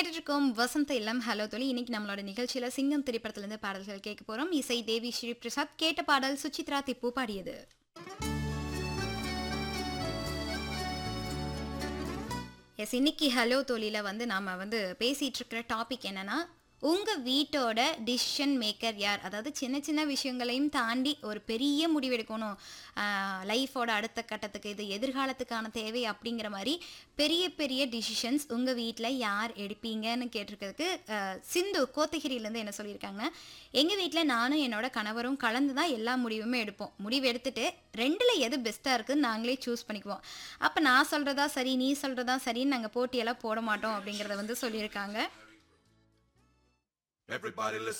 கேட்டுட்டு இருக்கோம் வசந்த இல்லம் ஹலோ தொலி இன்னைக்கு நம்மளோட நிகழ்ச்சியில சிங்கம் திரைப்படத்திலிருந்து பாடல்கள் கேட்க போறோம் இசை தேவி ஸ்ரீ பிரசாத் கேட்ட பாடல் சுசித்ரா திப்பு பாடியது எஸ் இன்னைக்கு ஹலோ தொழில வந்து நாம வந்து பேசிட்டு இருக்கிற டாபிக் என்னன்னா உங்க வீட்டோட டிசிஷன் மேக்கர் யார் அதாவது சின்ன சின்ன விஷயங்களையும் தாண்டி ஒரு பெரிய முடிவெடுக்கணும் லைஃபோட அடுத்த கட்டத்துக்கு இது எதிர்காலத்துக்கான தேவை அப்படிங்கிற மாதிரி பெரிய பெரிய டிசிஷன்ஸ் உங்க வீட்டில் யார் எடுப்பீங்கன்னு கேட்டிருக்கிறதுக்கு அஹ், சிந்து கோத்தகிரியிலேருந்து என்ன சொல்லியிருக்காங்க எங்கள் வீட்டில் நானும் என்னோட கணவரும் கலந்து தான் எல்லா முடிவுமே எடுப்போம் முடிவு எடுத்துட்டு ரெண்டில் எது பெஸ்ட்டாக இருக்குன்னு நாங்களே சூஸ் பண்ணிக்குவோம் அப்போ நான் சொல்கிறதா சரி நீ சொல்கிறதா சரின்னு நாங்கள் போட்டியெல்லாம் போட மாட்டோம் அப்படிங்கிறத வந்து சொல்லியிருக்காங்க Everybody listen.